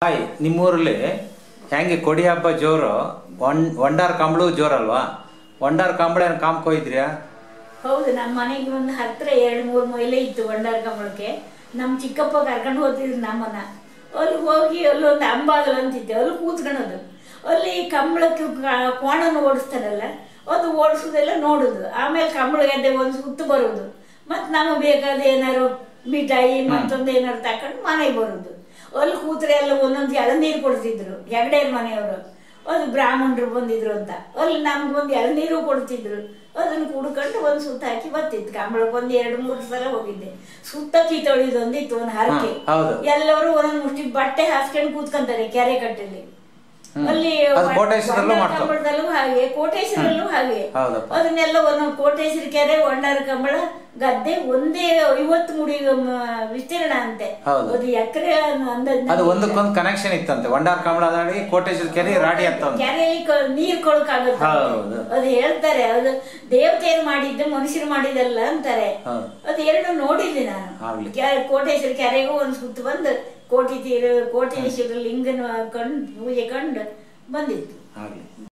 Hi ನಿಮ್ಮೂರಲ್ಲಿ ಹೆಂಗೆ ಕೊಡಿ ಹಬ್ಬ ಜೋರು ಒನ್ ಒಂಡಾರ್ ಕಂಬಳು ಜೋರಲ್ವಾ ಒಂಡಾರ್ ಕಂಬಳ ಏನು ಕಾಮ್ಕ್ ಹೋಗಿದ್ರ್ಯಾ ಹೌದು ನಮ್ಮ ಮನೆಗೆ ಒಂದು ಹತ್ರ ಎರಡು ಮೂರು ಮೊಯ್ಲೆ ಇತ್ತು ಬಂಡಾರ ಕಂಬಳಕ್ಕೆ ನಮ್ಮ ಚಿಕ್ಕಪ್ಪ ಕರ್ಕೊಂಡು ಹೋಗ್ತಿದ್ರು ನಮ್ಮನ್ನ ಅಲ್ಲಿ ಹೋಗಿ ಅಲ್ಲೊಂದು ಅಂಬಾಗಲು ಅಂತಿದ್ದೆ ಅಲ್ಲಿ ಕೂತ್ಕೊಳ್ಳೋದು ಅಲ್ಲಿ ಕಂಬಳಕ್ಕೆ ಕ- ಕೋಣನ ಓಡಿಸ್ತಾರಲ್ಲ ಅದು ಓಡಿಸೋದೆಲ್ಲ ನೋಡುದು ಆಮೇಲೆ ಕಂಬಳ ಗದ್ದೆ ಒಂದು ಸುತ್ತು ಬರುದು ಮತ್ತೆ ನಮಗೆ ಬೇಕಾದ ಏನಾರು ಮಿಠಾಯಿ ಮತ್ತೊಂದು ಏನಾರು ತಕೊಂಡು ಮನೆಗೆ ಬರುದು ಅಲ್ಲಿ ಕೂತ್ರೆ ಎಲ್ಲ ಒಂದೊಂದು ಎಳನೀರು ಕೊಡ್ತಿದ್ರು ಹೆಗಡೇರ್ ಮನೆಯವರು ಅದು ಬ್ರಾಹ್ಮಣರು ಬಂದಿದ್ರು ಅಂತ ಅಲ್ಲಿ ನಮ್ಗೆ ಒಂದು ಎಳನೀರು ಕೊಡ್ತಿದ್ರು ಅದನ್ನು ಕುಡ್ಕೊಂಡು ಒಂದು ಸುತ್ತ ಹಾಕಿ ಬರ್ತಿತ್ತು ಕಂಬಳಕ್ಕೆ ಒಂದು ಎರಡು ಮೂರು ಸಲ ಹೋಗಿದ್ದೆ ಸುತ್ತ ಕಿತ್ತೊಳಿದೊಂದಿತ್ತು ಒಂದು ಹರಕೆ ಹಾ, ಹೌದು. ಎಲ್ಲರೂ ಒಂದೊಂದು ಮುಷ್ಟಿ ಬಟ್ಟೆ ಹಾಸ್ಕೊಂಡು ಕೂತ್ಕೊಂತಾರೆ ಕೆರೆ ಕಟ್ಟಲ್ಲಿ ಹ್ಮ್. ಅಲ್ಲಿ ಅದು ಕೋಟೇಶ್ವರಲ್ಲೂ ಮಾಡ್ತಾರೆ. ಕಂಬಳದಲ್ಲೂ ಹಾಗೆ ಕೋಟೇಶ್ವರಲ್ಲೂ ಹಾಗೆ ಹೌದಪ್ಪ. ಅದನ್ನೆಲ್ಲ ಒಂದೊಂದು ಕೋಟೇಶ್ವರ ಕೆರೆ ಒಂಡಾರ ಕಂಬಳ ಗದ್ದೆ ಒಂದೇ ಐವತ್ತು ಮುಡಿ ಮ, ವಿಸ್ತೀರ್ಣ ಅಂತೆ ಹೌದು. ಅದು ಎಕರೆ ಅಂದಾಜು ಅದು ಒಂದಕ್ಕೊಂದು ಕನೆಕ್ಷನ್ ಇತ್ತಂತೆ ಒಂಡಾರ್ ಕಂಬಳ ಅದಾಡಿ ಕೋಟೇಶ್ವರ ಕೆರೆ ರಾಡಿ ಅಂತ ಒಂದು. ಕೆರೆಯಲ್ಲಿ ಕ- ನೀರ್ ಕೊಳಕಾಗುತ್ತೆ ಹೌದು. ಅದು ಹೇಳ್ತಾರೆ ಅದು ದೇವತೆಯರು ಮಾಡಿದ್ದು ಮನುಷ್ಯರು ಮಾಡಿದಲ್ಲ ಅಂತಾರೆ ಹೌದು. ಅದು ಎರಡು ನೋಡಿದ್ದೆ ನಾನು ಆಗ್ಲಿ. ಕೆ- ಕೋಟೇಶ್ವರ ಕೆರೆಗೂ ಒಂದು ಸುತ್ತು ಬಂದು ಕೋಟಿ ತೀರ ಕೋಟೇಶ್ವರ ಲಿಂಗನ ಕಂಡು ಪೂಜೆ ಕಂಡು ಬಂದಿತ್ತು ಆಗ್ಲಿ